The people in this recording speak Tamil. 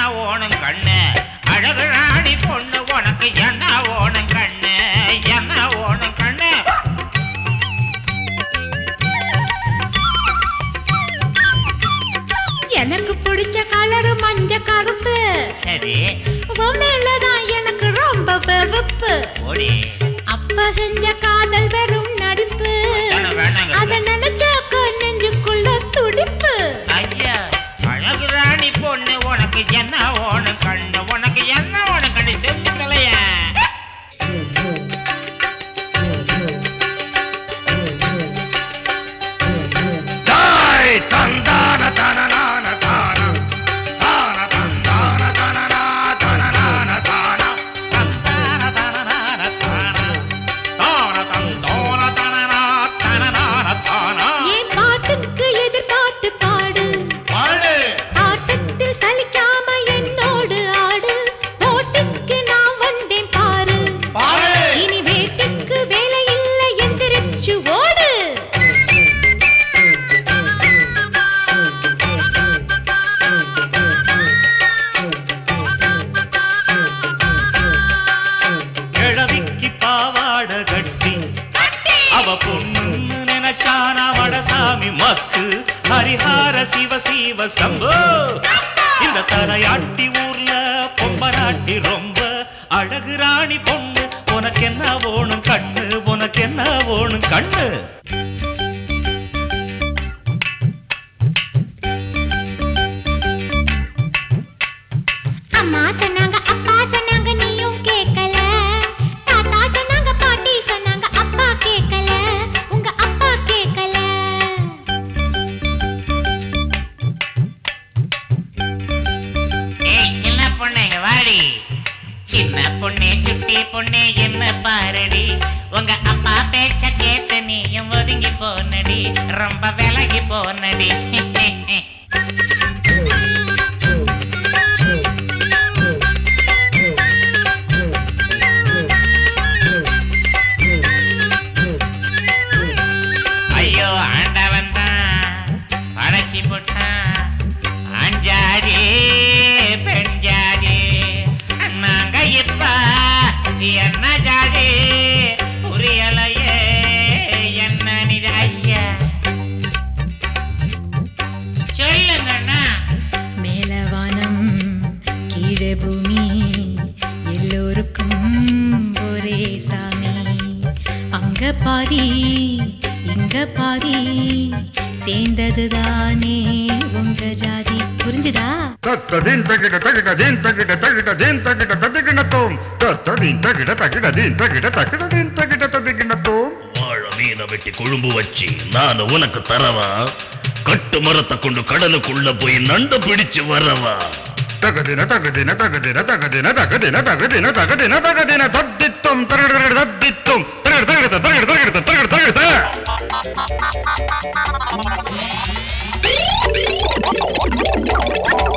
ஓணும் கண்ணு அழகு ராணி பொண்ணு உனக்கு என்ன ஓணும் கண்ணு என்ன ஓணும் கண்ணு எனக்கு பிடிச்ச கலரு மஞ்ச கருப்பு சரி உன் மேலதான் எனக்கு ரொம்ப வெறுப்பு ஓடி அப்பா செஞ்ச காதல் வெறும் நடிப்பு வேணாம், வேணாங்க. அத நினைச்சாக்க நெஞ்சுக்குள்ள துடிப்பு ஐயா அழகு ராணி பொண்ணு உனக்கு என்ன ஓணும் கண்ணு உனக்கு என்ன ஓணும் கண்ணு தெரிஞ்சு தொலைய தாய் தந்தான தனனான தானா தான தந்தான தனனா தனனான தானா தந்தான தனனான தானா. தான தந்தோன தனனா தனனான தானா. என் பாட்டுக்கு எதிர்பார்த்து பாடு பாடு. ஆட்டத்தில் சலிக்காம என்னோடு ஆடு போட்டுக்கு நான் வந்தேன் பாரு பாடு. இனி வீட்டுக்கு வேலை இல்லை எந்திரிச்சு ஓடு கிழவிக்கு பாவாட கட்டி அவ பொண்ணுன்னு நினைச்சானா வடசாமி மக்கு ஹரிஹார சிவ சிவ சம்போ இந்த தரையாட்டி ஊர்ல பொம்பராட்டி ரொம்ப அழகு ராணி பொண்ணு உனக்கு என்ன வேணும் கண்ணு உனக்கு என்ன வேணும் கண்ணு அம்மா சொன்னாங்க அப்பா சொன்னாங்க நீயும் கேட்கல தாத்தா சொன்னாங்க பாட்டி சொன்னாங்க அப்பா கேட்கல உங்க அப்பா கேட்கல ஏய், சின்ன பொண்ணு இங்க வாடி சின்ன பொண்ணு சுட்டி பொண்ணு என்ன பாருடி உங்க அப்பா பேச்ச கேட்டு நீயும் ஒதுங்கி போனடி ரொம்ப விலகி போனடி ஐயோ ஆண்டவன் தான் படைச்சி போட்டான் அஞ்சாதி பெண்ஜாதி நாங்க இப்ப என்ன ஜாதி புரியலையே என்ன நிஜ ஐயா சொல்லுங்கண்ணா மேல வானம் கீழே பூமி எல்லோருக்கும் ஒரே சாமி அங்க பாதி இங்க பாதி சேர்ந்ததுதானே உங்க ஜாதி புரிஞ்சுதா தத்ததின் தகிட தகிட தீன் தகிட தகிட தீன் தகிட ததிகிணத்தோம் தத்ததின் தகிட தகிட தீன் தகிட தகிட தீன் தகிட ததிகிணத்தோம் வாழ மீனை வெட்டி கொழும்பு வச்சு நான் உனக்கு தரவா கட்டு மரத்தை கொண்டு கடலுக்குள்ள போய் நண்டு பிடிச்சு வரவா தகதின தகதின தகதின தகதின தகதின தகதின தகதின தகதின தத்தித்தம் தரகட தத்தித்தம் தரகட தரகட தரகட தரகட தரகட தரகட